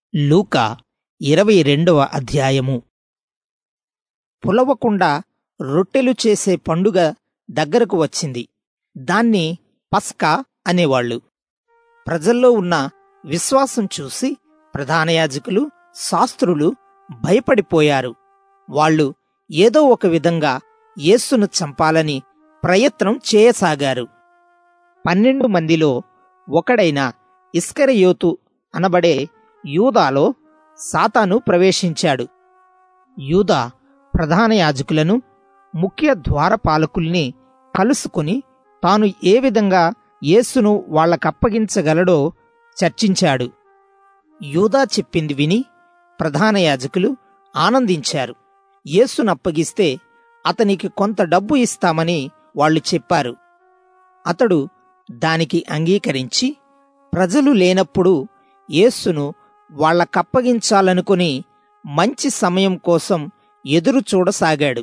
లూకా ఇరవై రెండవ అధ్యాయము పులవకుండా రొట్టెలు చేసే పండుగ దగ్గరకు వచ్చింది దాన్ని పస్కా అనేవాళ్ళు ప్రజల్లో ఉన్న విశ్వాసం చూసి ప్రధాన యాజకులు శాస్త్రులు భయపడిపోయారు వాళ్ళు ఏదో ఒక విధంగా యేస్సును చంపాలని ప్రయత్నం చేయసాగారు పన్నెండు మందిలో ఒకడైన ఇస్కరయోతు అనబడే యూదాలో సాతాను ప్రవేశించాడు యూదా ప్రధాన యాజకులను ముఖ్య ద్వారపాలకుల్ని కలుసుకుని తాను ఏ విధంగా యేసును వాళ్ళకప్పగించగలడో చర్చించాడు యూదా చెప్పింది విని ప్రధాన యాజకులు ఆనందించారు యేసును అప్పగిస్తే అతనికి కొంత డబ్బు ఇస్తామని వాళ్ళు చెప్పారు అతడు దానికి అంగీకరించి ప్రజలు లేనప్పుడు యేస్సును వాళ్ళకప్పగించాలనుకుని మంచి సమయం కోసం ఎదురు చూడసాగాడు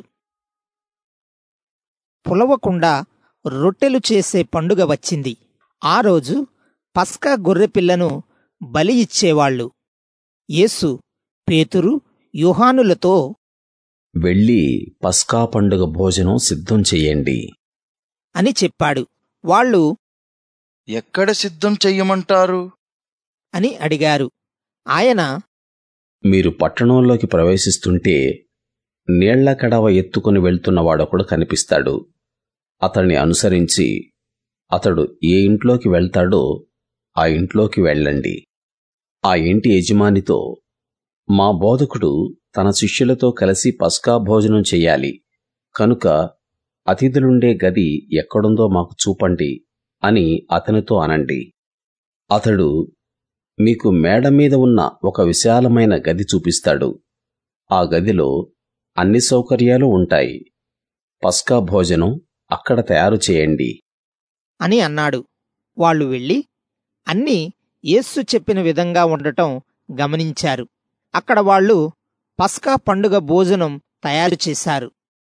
పులవకుండా రొట్టెలు చేసే పండుగ వచ్చింది ఆ రోజు పస్కా గొర్రెపిల్లను బలి ఇచ్చేవాళ్ళు యేసు పేతురు యోహానులతో వెళ్ళి పస్కా పండుగ భోజనం సిద్ధం చెయ్యండి అని చెప్పాడు వాళ్ళు ఎక్కడ సిద్ధం చెయ్యమంటారు అని అడిగారు ఆయన మీరు పట్టణంలోకి ప్రవేశిస్తుంటే నీళ్ల కడవ ఎత్తుకుని వెళ్తున్నవాడొకడు కనిపిస్తాడు అతన్ని అనుసరించి అతడు ఏ ఇంట్లోకి వెళ్తాడో ఆ ఇంట్లోకి వెళ్ళండి ఆ ఇంటి యజమానితో మా బోధకుడు తన శిష్యులతో కలిసి పస్కా భోజనం చెయ్యాలి కనుక అతిథులుండే గది ఎక్కడుందో మాకు చూపండి అని అతనితో అనండి అతడు మీకు మేడ మీద ఉన్న ఒక విశాలమైన గది చూపిస్తాడు ఆ గదిలో అన్ని సౌకర్యాలు ఉంటాయి పస్కా భోజనం అక్కడ తయారు చేయండి అని అన్నాడు వాళ్ళు వెళ్ళి అన్నీ యేస్సు చెప్పిన విధంగా ఉండటం గమనించారు అక్కడ వాళ్ళు పస్కా పండుగ భోజనం తయారు చేశారు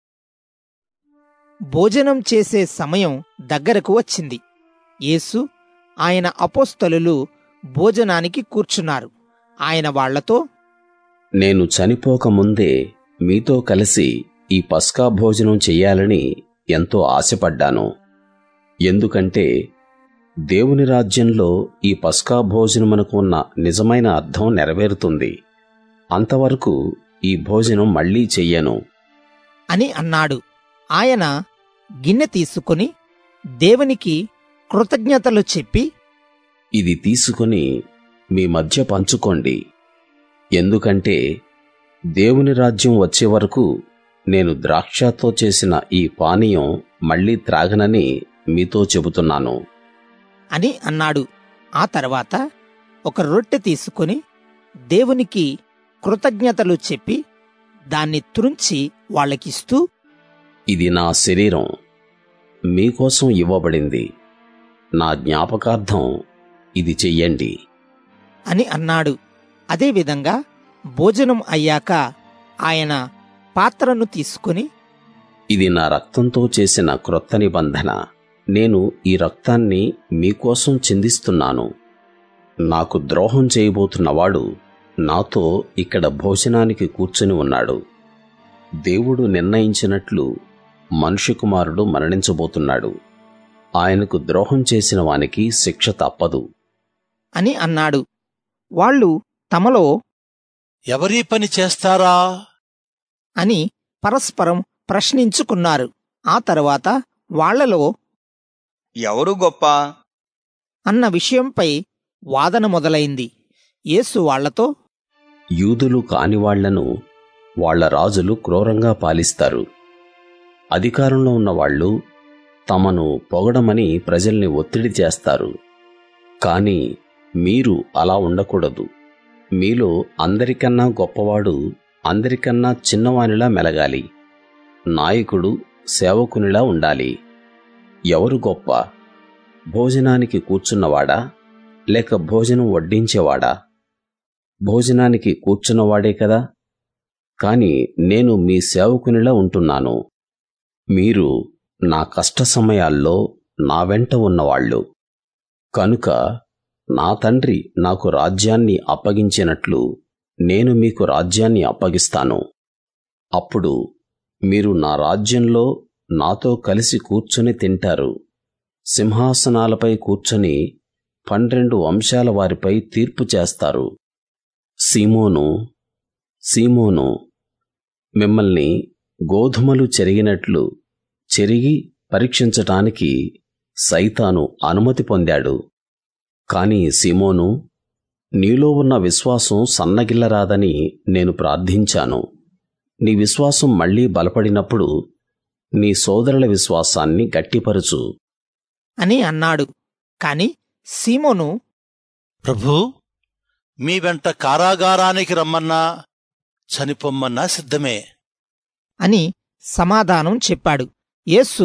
భోజనం చేసే సమయం దగ్గరకు వచ్చింది యేసు ఆయన అపోస్తలులు భోజనానికి కూర్చున్నారు ఆయన వాళ్లతో నేను చనిపోకముందే మీతో కలిసి ఈ పస్కా భోజనం చెయ్యాలని ఎంతో ఆశపడ్డాను ఎందుకంటే దేవుని రాజ్యంలో ఈ పస్కా భోజనమునకు ఉన్న నిజమైన అర్థం నెరవేరుతుంది అంతవరకు ఈ భోజనం మళ్ళీ చెయ్యను అని అన్నాడు ఆయన గిన్నె తీసుకుని దేవునికి కృతజ్ఞతలు చెప్పి ఇది తీసుకుని మీ మధ్య పంచుకోండి ఎందుకంటే దేవుని రాజ్యం వచ్చే వరకు నేను ద్రాక్షతో చేసిన ఈ పానీయం మళ్ళీ త్రాగనని మీతో చెబుతున్నాను అని అన్నాడు ఆ తర్వాత ఒక రొట్టె తీసుకుని దేవునికి కృతజ్ఞతలు చెప్పి దాన్ని త్రుంచి వాళ్ళకిస్తూ ఇది నా శరీరం మీకోసం ఇవ్వబడింది నా జ్ఞాపకార్థం ఇది చెయ్యండి అని అన్నాడు అదేవిధంగా భోజనం అయ్యాక ఆయన పాత్రను తీసుకుని ఇది నా రక్తంతో చేసిన క్రొత్త నిబంధన నేను ఈ రక్తాన్ని మీకోసం చిందిస్తున్నాను నాకు ద్రోహం చేయబోతున్నవాడు నాతో ఇక్కడ భోజనానికి కూర్చుని ఉన్నాడు దేవుడు నిర్ణయించినట్లు మనుష్య కుమారుడు మరణించబోతున్నాడు ఆయనకు ద్రోహం చేసిన వానికి శిక్ష తప్పదు అని అన్నాడు వాళ్ళు తమలో ఎవరీ పని చేస్తారా అని పరస్పరం ప్రశ్నించుకున్నారు ఆ తరువాత వాళ్ళలో ఎవరు గొప్ప అన్న విషయంపై వాదన మొదలైంది యేసు వాళ్లతో యూదులు కానివాళ్లను వాళ్ళ రాజులు క్రూరంగా పాలిస్తారు అధికారంలో ఉన్నవాళ్ళు తమను పొగడమని ప్రజల్ని ఒత్తిడి చేస్తారు కాని మీరు అలా ఉండకూడదు మీలో అందరికన్నా గొప్పవాడు అందరికన్నా చిన్నవానిలా మెలగాలి నాయకుడు సేవకునిలా ఉండాలి ఎవరు గొప్ప భోజనానికి కూర్చున్నవాడా లేక భోజనం వడ్డించేవాడా భోజనానికి కూర్చున్నవాడే కదా కాని నేను మీ సేవకునిలా ఉంటున్నాను మీరు నా కష్ట సమయాల్లో నా వెంట ఉన్నవాళ్ళు కనుక నా తండ్రి నాకు రాజ్యాన్ని అప్పగించినట్లు నేను మీకు రాజ్యాన్ని అప్పగిస్తాను అప్పుడు మీరు నా రాజ్యంలో నాతో కలిసి కూర్చుని తింటారు సింహాసనాలపై కూర్చొని పన్నెండు వంశాల వారిపై తీర్పు చేస్తారు సీమోను సీమోను మిమ్మల్ని గోధుమలు చెరిగినట్లు చెరిగి పరీక్షించటానికి సైతాను అనుమతి పొందాడు కాని సీమోను నీలో ఉన్న విశ్వాసం సన్నగిల్లరాదని నేను ప్రార్థించాను నీ విశ్వాసం మళ్ళీ బలపడినప్పుడు నీ సోదరుల విశ్వాసాన్ని గట్టిపరుచు అని అన్నాడు కాని సీమోను ప్రభూ మీ వెంట కారాగారానికి రమ్మన్నా చనిపొమ్మన్నా సిద్ధమే అని సమాధానం చెప్పాడు యేసు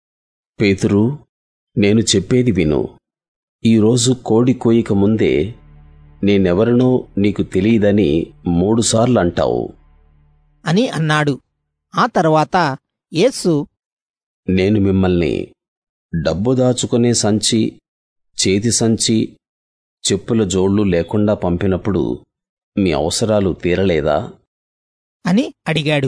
పేతురు నేను చెప్పేది విను ఈరోజు కోడి కోయిక ముందే నేనెవరినో నీకు తెలియదని మూడుసార్లు అంటావు అని అన్నాడు ఆ తర్వాత యేసు నేను మిమ్మల్ని డబ్బు దాచుకునే సంచి చేతి సంచి చెప్పుల జోళ్లు లేకుండా పంపినప్పుడు మీ అవసరాలు తీరలేదా అని అడిగాడు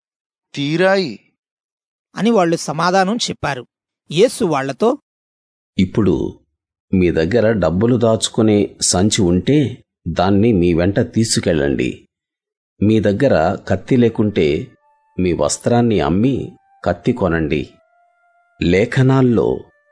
తీరాయి అని వాళ్ళు సమాధానం చెప్పారు యేసు వాళ్లతో ఇప్పుడు మీ దగ్గర డబ్బులు దాచుకునే సంచి ఉంటే దాన్ని మీ వెంట తీసుకెళ్ళండి మీ దగ్గర కత్తి లేకుంటే మీ వస్త్రాన్ని అమ్మి కత్తి కొనండి లేఖనాల్లో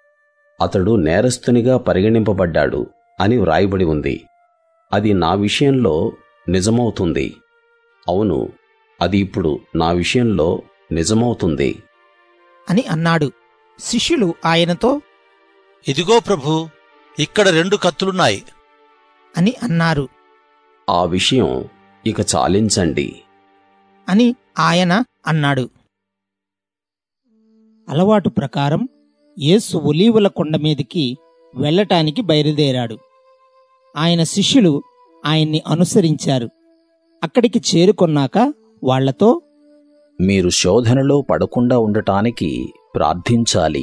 అతడు నేరస్తునిగా పరిగణింపబడ్డాడు అని వ్రాయబడి ఉంది అది నా విషయంలో నిజమవుతుంది అవును అది ఇప్పుడు నా విషయంలో నిజమవుతుంది అని అన్నాడు శిష్యులు ఆయనతో ఇదిగో ప్రభూ ఇక్కడ రెండు కత్తులున్నాయి అని అన్నారు ఆ విషయం ఇక చాలించండి అని ఆయన అన్నాడు అలవాటు ప్రకారం యేసు ఒలీవుల కొండ మీదికి వెళ్ళటానికి బయలుదేరాడు ఆయన శిష్యులు ఆయన్ని అనుసరించారు అక్కడికి చేరుకొన్నాక వాళ్లతో మీరు శోధనలో పడకుండా ఉండటానికి ప్రార్థించాలి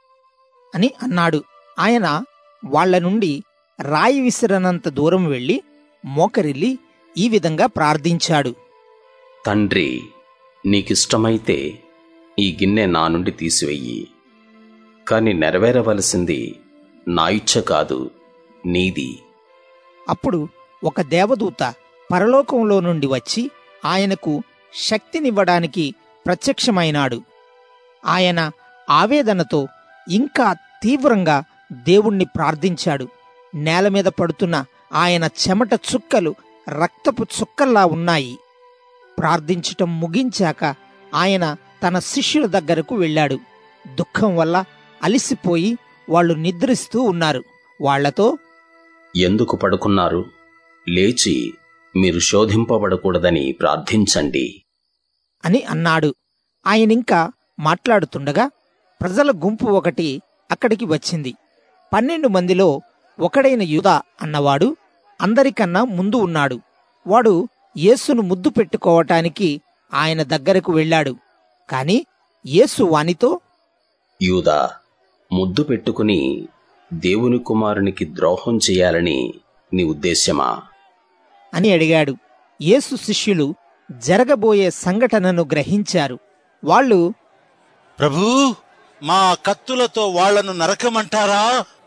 అని అన్నాడు ఆయన వాళ్ళ నుండి రాయి విసిరనంత దూరం వెళ్ళి మోకరిల్లి ఈ విధంగా ప్రార్థించాడు తండ్రి నీకిష్టమైతే ఈ గిన్నె నా నుండి తీసివెయ్యి కాని నెరవేరవలసింది నా ఇచ్చ కాదు నీది అప్పుడు ఒక దేవదూత పరలోకంలో నుండి వచ్చి ఆయనకు శక్తినివ్వడానికి ప్రత్యక్షమైనాడు ఆయన ఆవేదనతో ఇంకా తీవ్రంగా దేవుణ్ణి ప్రార్థించాడు నేల మీద పడుతున్న ఆయన చెమట చుక్కలు రక్తపు చుక్కల్లా ఉన్నాయి ప్రార్థించటం ముగించాక ఆయన తన శిష్యుల దగ్గరకు వెళ్ళాడు దుఃఖం వల్ల అలిసిపోయి వాళ్ళు నిద్రిస్తూ ఉన్నారు వాళ్లతో ఎందుకు పడుకున్నారు లేచి మీరు శోధింపబడకూడదని ప్రార్థించండి అని అన్నాడు ఆయనింకా మాట్లాడుతుండగా ప్రజల గుంపు ఒకటి అక్కడికి వచ్చింది పన్నెండు మందిలో ఒకడైన యూదా అన్నవాడు అందరికన్నా ముందు ఉన్నాడు వాడు యేసును ముద్దు పెట్టుకోవటానికి ఆయన దగ్గరకు వెళ్ళాడు కాని యేసు వానితో యూదా ముద్దు పెట్టుకుని దేవుని కుమారునికి ద్రోహం చేయాలని నీ ఉద్దేశ్యమా అని అడిగాడు యేసు శిష్యులు జరగబోయే సంఘటనను గ్రహించారు వాళ్ళు ప్రభూ మా కత్తులతో వాళ్లను నరకమంటారా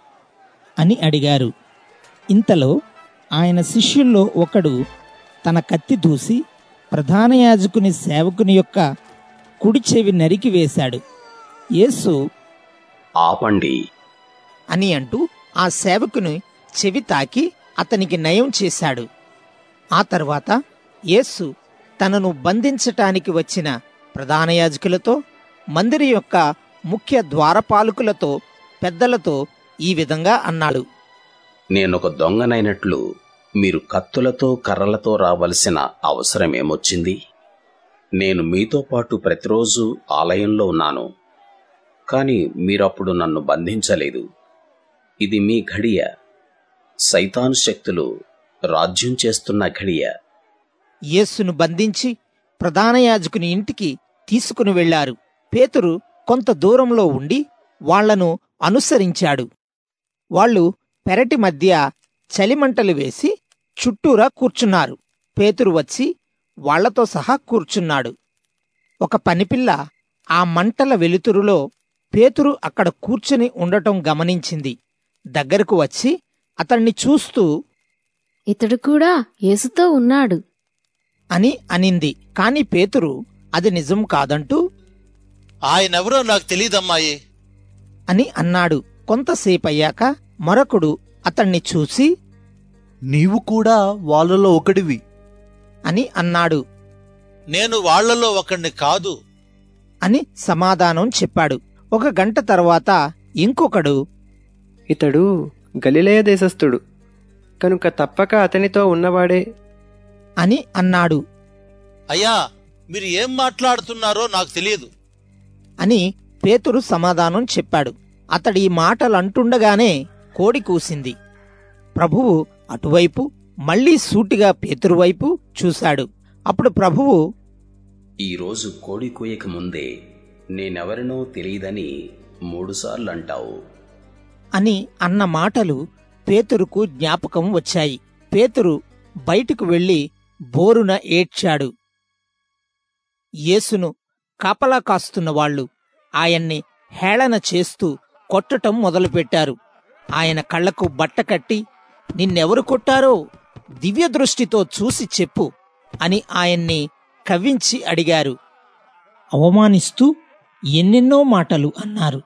అని అడిగారు ఇంతలో ఆయన శిష్యుల్లో ఒకడు తన కత్తి దూసి ప్రధాన యాజకుని సేవకుని యొక్క కుడి చెవి నరికి వేశాడు యేసు ఆపండి అని అంటూ ఆ సేవకుని చెవి తాకి అతనికి నయం చేశాడు ఆ తర్వాత యేసు తనను బంధించటానికి వచ్చిన ప్రధాన యాజకులతో మందిరం యొక్క ముఖ్య ద్వారపాలకులతో పెద్దలతో ఈ విధంగా అన్నాడు నేనొక దొంగనైనట్లు మీరు కత్తులతో కర్రలతో రావలసిన అవసరమేమొచ్చింది నేను మీతో పాటు ప్రతిరోజు ఆలయంలో ఉన్నాను కాని మీరప్పుడు నన్ను బంధించలేదు ఇది మీ ఘడియ సైతాను శక్తులు రాజ్యం చేస్తున్న ఘడియ యేసును బంధించి ప్రధాన యాజకుని ఇంటికి తీసుకుని వెళ్లారు పేతురు కొంత దూరంలో ఉండి వాళ్లను అనుసరించాడు వాళ్ళు పెరటి మధ్య చలిమంటలు వేసి చుట్టూరా కూర్చున్నారు పేతురు వచ్చి వాళ్లతో సహా కూర్చున్నాడు ఒక పనిపిల్ల ఆ మంటల వెలుతురులో పేతురు అక్కడ కూర్చుని ఉండటం గమనించింది దగ్గరకు వచ్చి అతణ్ణి చూస్తూ ఇతడు కూడా యేసుతో ఉన్నాడు అని అనింది కాని పేతురు అది నిజం కాదంటూ ఆయనెవరో నాకు తెలియదమ్మాయి అని అన్నాడు కొంతసేపయ్యాక మరొకడు అతణ్ణి చూసి నీవు కూడా వాళ్ళలో ఒకడివి అని అన్నాడు నేను వాళ్ళలో ఒకణ్ణి కాదు అని సమాధానం చెప్పాడు ఒక గంట తర్వాత ఇంకొకడు ఇతడు గలిలయ దేశస్థుడు కనుక తప్పక అతనితో ఉన్నవాడే అని అన్నాడు అయ్యా మీరు ఏం మాట్లాడుతున్నారో నాకు తెలియదు అని పేతురు సమాధానం చెప్పాడు అతడి ఈ మాటలంటుండగానే కోడి కూసింది ప్రభువు అటువైపు మళ్ళీ సూటిగా పేతురు వైపు చూశాడు అప్పుడు ప్రభువు ఈరోజు కోడి కూయక ముందే నేనెవరినో తెలియదని మూడుసార్లు అంటావు అని అన్న మాటలు పేతురుకు జ్ఞాపకం వచ్చాయి పేతురు బయటకు వెళ్లి బోరున ఏడ్చాడు యేసును కాపలా కాస్తున్న వాళ్ళు ఆయన్ని హేళన చేస్తూ కొట్టటం మొదలుపెట్టారు ఆయన కళ్లకు బట్ట కట్టి నిన్నెవరు కొట్టారో దివ్య దృష్టితో చూసి చెప్పు అని ఆయన్ని కవ్వించి అడిగారు అవమానిస్తూ ఎన్నెన్నో మాటలు అన్నారు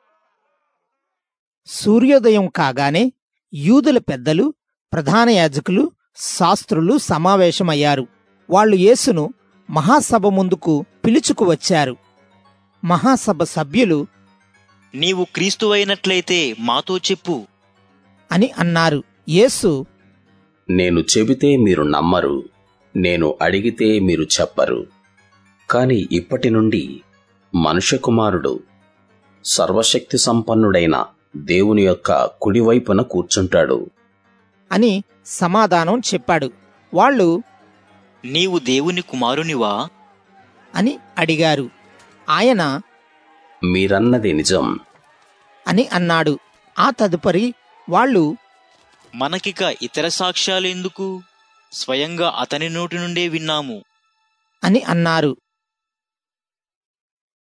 సూర్యోదయం కాగానే యూదుల పెద్దలు ప్రధాన యాజకులు శాస్త్రులు సమావేశమయ్యారు వాళ్ళు యేసును మహాసభ ముందుకు పిలుచుకు వచ్చారు మహాసభ సభ్యులు నీవు క్రీస్తువైనట్లయితే మాతో చెప్పు అని అన్నారు యేసు నేను చెబితే మీరు నమ్మరు నేను అడిగితే మీరు చెప్పరు కాని ఇప్పటి నుండి మనుష్య కుమారుడు సర్వశక్తి సంపన్నుడైన దేవుని యొక్క కుడివైపున కూర్చుంటాడు అని సమాధానం చెప్పాడు వాళ్ళు నీవు దేవుని కుమారునివా అని అడిగారు ఆయన మీరన్నది నిజం అని అన్నాడు ఆ తదుపరి వాళ్ళు మనకిక ఇతర సాక్ష్యాలెందుకు స్వయంగా అతని నోటి నుండే విన్నాము అని అన్నారు